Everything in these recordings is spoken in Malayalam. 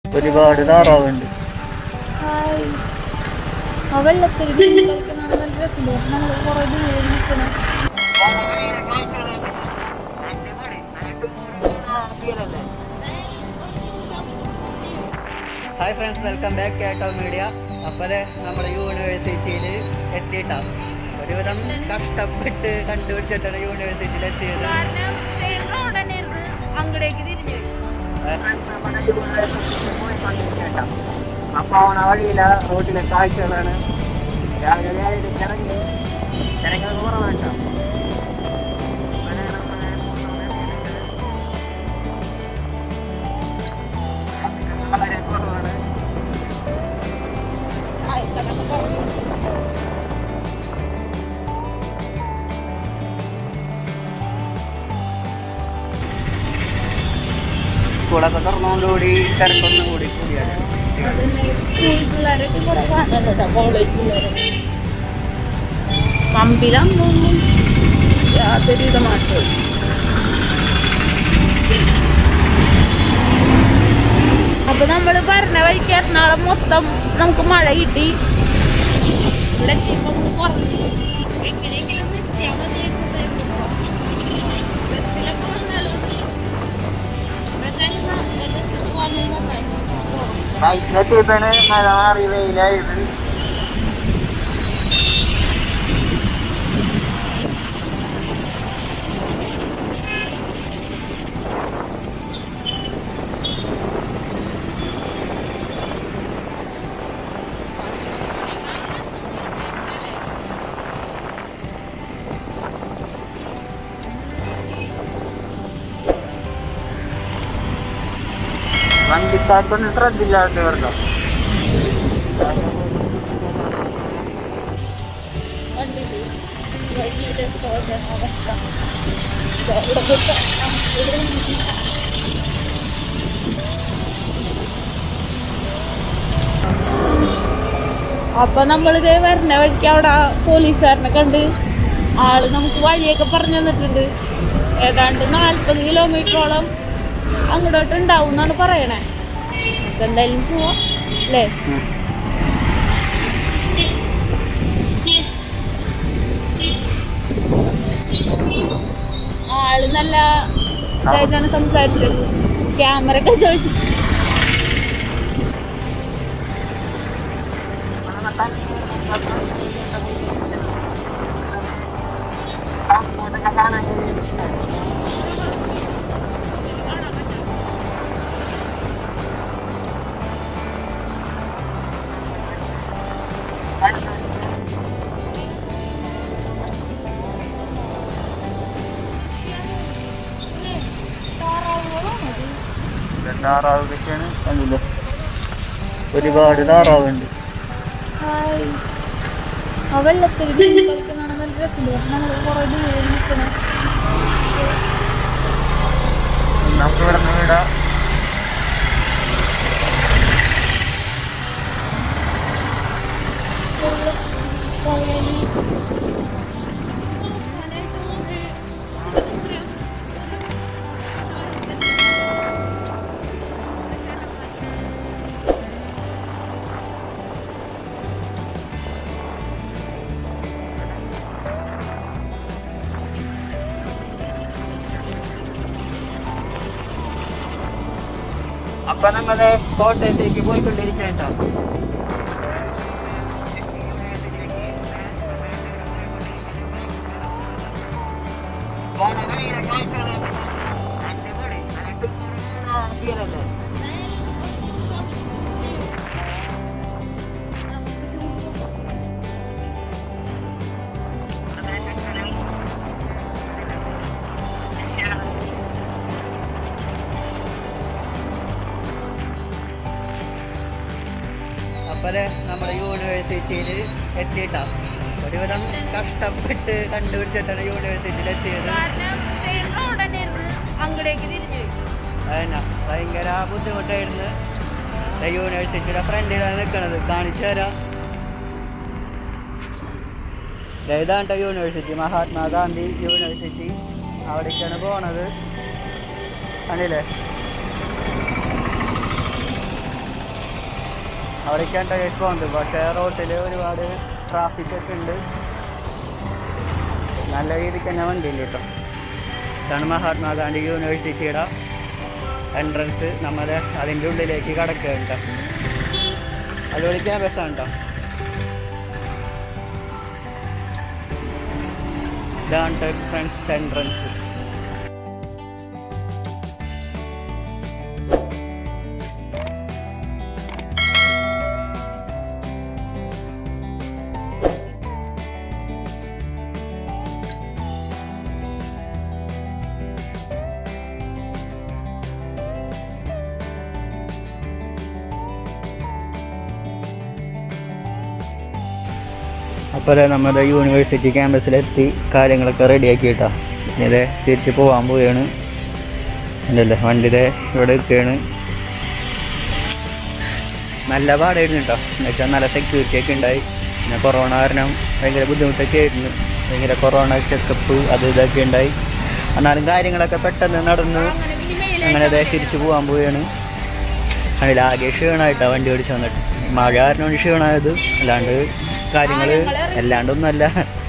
ഒരുപാട് താറാവുണ്ട് ഹായ് ആ വെള്ളത്തിൽ നീന്തി കളിക്കണതാണ് നല്ല രസമുണ്ട് നമ്മൾ കുറേ ദൂരം നിൽക്കണം ഹായ് ഫ്രണ്ട്സ് വെൽക്കം ബാക്ക് കേട്ടോ മീഡിയ അപ്പോൾ നമ്മുടെ യൂണിവേഴ്സിറ്റിയിൽ എത്തിയിട്ടാ ഒരുവിധം കഷ്ടപ്പെട്ട് കണ്ടുപിടിച്ചിട്ടാണ് യൂണിവേഴ്സിറ്റിയിൽ എത്തിയത് കാരണം സെയിം റോഡ് തന്നെയായിരുന്നു അങ്ങടേക്ക് തിരിഞ്ഞു അപ്പൊ അവണ വഴിയില റോഡിലെ കാഴ്ചകളാണ് രാവിലെ ആയിട്ട് ഇറങ്ങി ജനങ്ങൾ കുറവാട്ടോ വളരെ കുറവാണ് ചായക്കടൊക്കെ കുറഞ്ഞു സ്കൂളൊക്കെ തുറന്നുകൊണ്ടുകൂടി തിരക്കൊന്നും കൂടി കൂടിയാണ് അതന്നെ സ്കൂൾ പിള്ളേരൊക്കെ കുറെ കാണാനുണ്ടോ കോളേജ് പിള്ളേരൊക്കെ പമ്പിലൊന്നും യാതൊരു വിധ മാറ്റവും അപ്പൊ നമ്മള് പറഞ്ഞ വഴിക്ക് എറണാകുളം മൊത്തം നമുക്ക് മഴ കിട്ടി ഇവിടെ എത്തിയപ്പോ ഒന്ന് കുറഞ്ഞ് എങ്ങനെയെങ്കിലും നിർത്തിയാൽ മതി ബസ്സിലൊക്കെ വന്നാലും ബൈക്കിലെത്തിയപ്പോഴാണ് മഴ മാറി വെയിലായത് വണ്ടിക്കാർക്കൊന്നും ശ്രദ്ധില്ലാത്തവർക്കോ അപ്പൊ നമ്മളിത് വരണ വഴിക്ക് അവിടെ പോലീസുകാരനെ കണ്ട് ആള് നമുക്ക് വഴിയൊക്കെ പറഞ്ഞു തന്നിട്ടുണ്ട് ഏതാണ്ട് നാല്പത് കിലോമീറ്ററോളം അങ്ങോട്ട് ഉണ്ടാവും എന്നാണ് പറയണേ നമുക്ക് എന്തായാലും പോവാം അല്ലേ ആള് നല്ല ഇതായിട്ടാണ് സംസാരിച്ചത് ക്യാമറ ഒക്കെ ചോദിച്ചു താറാവൊക്കെയാണ് കണ്ടില്ലേ ഒരുപാട് താറാവുണ്ട് ഹായ് ആ വെള്ളത്തിൽ നീന്തി കളിക്കണതാണ് നല്ല രസമുണ്ട് നമ്മൾ കുറേ ദൂരം നിൽക്കണം നമുക്ക് ഇവിടെ നിന്ന് വിടാം അപ്പൊ നമ്മള് കോട്ടയത്തേക്ക് പോയിക്കൊണ്ടിരിക്കേണ്ട അപ്പല് നമ്മുടെ യൂണിവേഴ്സിറ്റിയിൽ എത്തിയിട്ടാ ഒരുവിധം കഷ്ടപ്പെട്ട് കണ്ടുപിടിച്ചിട്ടാണ് യൂണിവേഴ്സിറ്റിയിൽ എത്തിയത് കാരണം സെയിം റോഡ് തന്നെയായിരുന്നു അങ്ങടേക്ക് തിരിഞ്ഞു അതന്നെ ഭയങ്കര ബുദ്ധിമുട്ടായിരുന്നു ദേ യൂണിവേഴ്സിറ്റിയുടെ ഫ്രണ്ടിലാണ് നിൽക്കുന്നത് കാണിച്ചു തരാം ദേ ഇതാണ് യൂണിവേഴ്സിറ്റി മഹാത്മാഗാന്ധി യൂണിവേഴ്സിറ്റി അവിടേക്കാണ് പോണത് കണ്ടില്ലേ അവിടേക്കാണ് ടയേഴ്സ് പോകുന്നത് പക്ഷേ റോട്ടിൽ ഒരുപാട് ട്രാഫിക് ഒക്കെ ഉണ്ട് നല്ല രീതിക്ക് തന്നെ വണ്ടിയില്ല കേട്ടോ ഇതാണ് മഹാത്മാഗാന്ധി യൂണിവേഴ്സിറ്റിയുടെ എൻട്രൻസ് നമ്മുടെ അതിൻ്റെ ഉള്ളിലേക്ക് കടക്കുക കേട്ടോ അതുവഴി ക്യാമ്പസാണ് കേട്ടോ ഇതാണ് ഫ്രണ്ട്സ് എൻട്രൻസ് അപ്പോൾ നമ്മുടെ യൂണിവേഴ്സിറ്റി ക്യാമ്പസിലെത്തി കാര്യങ്ങളൊക്കെ റെഡിയാക്കി കേട്ടോ ഇത് തിരിച്ച് പോകാൻ പോവുകയാണ് അല്ലല്ലേ വണ്ടിയുടെ ഇവിടെ നിൽക്കുകയാണ് നല്ല പാടായിരുന്നു കേട്ടോ എന്ന് വെച്ചാൽ നല്ല സെക്യൂരിറ്റി ഒക്കെ ഉണ്ടായി പിന്നെ കൊറോണ കാരണം ഭയങ്കര ബുദ്ധിമുട്ടൊക്കെ ആയിരുന്നു ഭയങ്കര കൊറോണ ചെക്കപ്പ് അത് ഇതൊക്കെ ഉണ്ടായി എന്നാലും കാര്യങ്ങളൊക്കെ പെട്ടെന്ന് നടന്നു അങ്ങനെ അതെ തിരിച്ചു പോകാൻ പോവുകയാണ് അതിലാകെ ക്ഷീണമായിട്ടാണ് വണ്ടി ഓടിച്ച് വന്നിട്ട് മഴ കാരണമാണ് ക്ഷീണമായത് അല്ലാണ്ട് കാര്യങ്ങൾ അല്ലാണ്ടൊന്നുമല്ല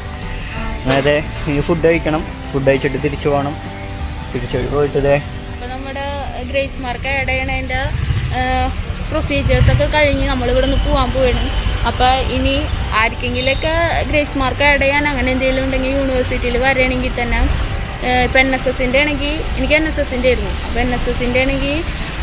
അതെ ഇനി ഫുഡ് കഴിക്കണം ഫുഡ് കഴിച്ചിട്ട് തിരിച്ചു പോകണം തിരിച്ചു പോയിട്ട് ഇതേ അപ്പോൾ നമ്മുടെ ഗ്രേസ് മാർക്ക് ആഡ് ചെയ്യണതിൻ്റെ പ്രൊസീജിയേഴ്സ് ഒക്കെ കഴിഞ്ഞ് നമ്മൾ ഇവിടെ നിന്ന് പോകാൻ പോവാണ് അപ്പോൾ ഇനി ആർക്കെങ്കിലുമൊക്കെ ഗ്രേസ് മാർക്ക് ആഡ് ചെയ്യാൻ അങ്ങനെ എന്തെങ്കിലും ഉണ്ടെങ്കിൽ യൂണിവേഴ്സിറ്റിയിൽ വരികയാണെങ്കിൽ തന്നെ ഇപ്പം എൻ എസ് എസിൻ്റെ ആണെങ്കിൽ എനിക്ക് എൻ എസ് എസിൻ്റെ ആയിരുന്നു അപ്പോൾ എൻ എസ് എസിൻ്റെ ആണെങ്കിൽ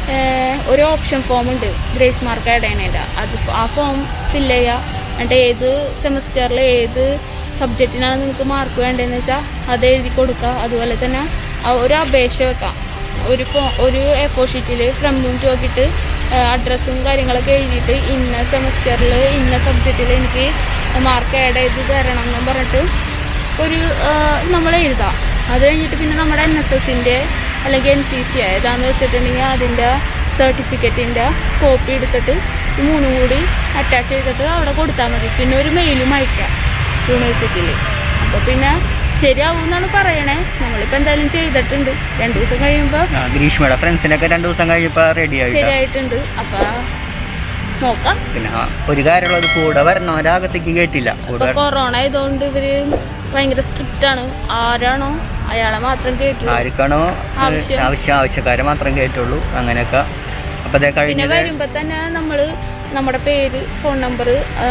ഒരു ഓപ്ഷൻ ഫോം ഉണ്ട് ഗ്രേസ് മാർക്ക് ആഡ് ചെയ്യണതിൻ്റെ അത് ആ ഫോം ഫില്ല് ചെയ്യുക എന്നിട്ട് ഏത് സെമസ്റ്ററിൽ ഏത് സബ്ജക്റ്റിനാണ് നിങ്ങൾക്ക് മാർക്ക് വേണ്ടതെന്ന് വെച്ചാൽ അത് എഴുതി കൊടുക്കുക അതുപോലെ തന്നെ ആ ഒരു അപേക്ഷ വെക്കാം ഒരു ഫോ ഒരു എ ഫോർ ഷീറ്റിൽ ഫ്രണ്ടും നോക്കിയിട്ട് അഡ്രസ്സും കാര്യങ്ങളൊക്കെ എഴുതിയിട്ട് ഇന്ന സെമസ്റ്ററിൽ ഇന്ന സബ്ജക്റ്റിൽ എനിക്ക് മാർക്ക് ആഡ് ചെയ്ത് തരണം എന്ന് പറഞ്ഞിട്ട് ഒരു നമ്മൾ എഴുതാം അത് കഴിഞ്ഞിട്ട് പിന്നെ നമ്മുടെ എൻ എസ് എസിൻ്റെ അല്ലെങ്കിൽ എൻ സി സി ഏതാണെന്ന് വെച്ചിട്ടുണ്ടെങ്കിൽ അതിൻ്റെ സർട്ടിഫിക്കറ്റിൻ്റെ കോപ്പി എടുത്തിട്ട് ഈ മൂന്നും കൂടി അറ്റാച്ച് ചെയ്തിട്ട് അവിടെ കൊടുത്താൽ മതി പിന്നെ ഒരു മെയിലും അയക്കാം യൂണിവേഴ്സിറ്റിയിൽ അപ്പോൾ പിന്നെ ശരിയാവും എന്നാണ് പറയണേ നമ്മളിപ്പോൾ എന്തായാലും ചെയ്തിട്ടുണ്ട് രണ്ട് ദിവസം കഴിയുമ്പോൾ ആ, ഗ്രീഷ്മയുടെ ഫ്രണ്ട്സിനൊക്കെ രണ്ട് ദിവസം കഴിഞ്ഞപ്പോൾ റെഡി ആയിട്ടാ ശരിയായിട്ടുണ്ട് അപ്പോൾ നോക്കാം പിന്നെ ആ, ഒരു കാര്യമുള്ളത് കൂടെ വരണവരാകത്തേക്ക് കേട്ടില്ല ഇപ്പൊ കൂടെ കൊറോണ ആയതുകൊണ്ട് ഇവര് ഭയങ്കര സ്ട്രിക്റ്റ് ആണ് ആരാണോ അയാളെ മാത്രം കേട്ടുള്ളൂ ആർക്കാണോ ഏഹ്, ആവശ്യം. ആവശ്യം ആവശ്യക്കാരെ മാത്രം കേട്ടുള്ളൂ അങ്ങനെയൊക്കെ അപ്പോൾ അതേ പിന്നെ കഴിഞ്ഞത് വരുമ്പോ തന്നെ നമ്മള് നമ്മുടെ പേര് ഫോൺ നമ്പർ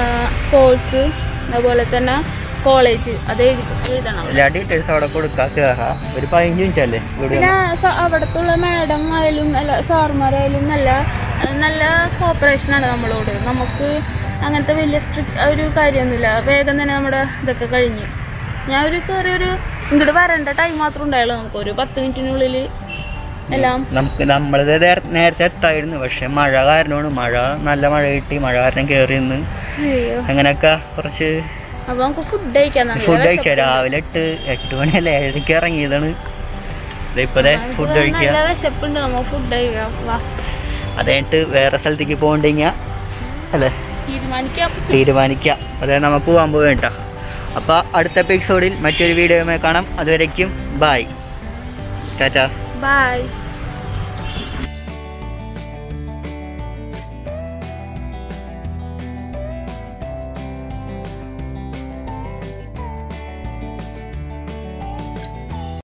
കോഴ്സ് അതുപോലെ തന്നെ കോളേജ് അത് എഴുതി എഴുതണം എല്ലാ ഡീറ്റെയിൽസ് അവിടെ കൊടുക്കുക കയറാം ഒരു പതിനഞ്ച് മിനിറ്റല്ലേ ഇവിടെ പിന്നെ സ- അവിടത്തുള്ള മാഡം ആയാലും അല്ല സാറുമാരായാലും നല്ല നല്ല കോപ്പറേഷൻ ആണ് നമ്മളോട് നമുക്ക് അങ്ങനത്തെ വലിയ സ്ട്രിക്റ്റ് ഒരു കാര്യമൊന്നുമില്ല വേഗം തന്നെ നമ്മുടെ ഇതൊക്കെ കഴിഞ്ഞു ഞാൻ ഒരു കയറി ഒരു ഇങ്ങോട്ട് വരേണ്ട ടൈം മാത്രം ഉണ്ടായുള്ളൂ നമുക്ക് ഒരു പത്ത് മിനിറ്റിനുള്ളിൽ എല്ലാം നമുക്ക് നമ്മളിത് നേര- നേരത്തെ എത്തായിരുന്നു പക്ഷെ മഴ കാരണമാണ് മഴ നല്ല മഴ കിട്ടി മഴ കാരണം കയറി നിന്ന് അയ്യോ അങ്ങനെയൊക്കെ കുറച്ച് അപ്പൊ നമുക്ക് ഫുഡ് കഴിക്കാൻ നല്ല ഫുഡ് കഴിക്കുക വിശപ്പുണ്ട്. രാവിലെ എട്ട് എട്ട് മണിയല്ല ഏഴരയ്ക്ക് ഇറങ്ങിയതാണ് ഇപ്പതേ നമുക്ക് ഫുഡ് കഴിക്കുക നല്ല വിശപ്പുണ്ട് നമുക്ക് ഫുഡ് കഴിക്കാം വാ അത് കഴിഞ്ഞിട്ട് വേറെ സ്ഥലത്തേക്ക് പോകണ്ടെങ്കിൽ അല്ലേ തീരുമാനിക്കാം തീരുമാനിക്കാം അതെ നമുക്ക് പോകാൻ പോവേണ്ട അപ്പോൾ അടുത്ത എപ്പിസോഡിൽ മറ്റൊരു വീഡിയോയുമായി കാണാം അതുവരയ്ക്കും ബായ് ടാറ്റാ ബൈ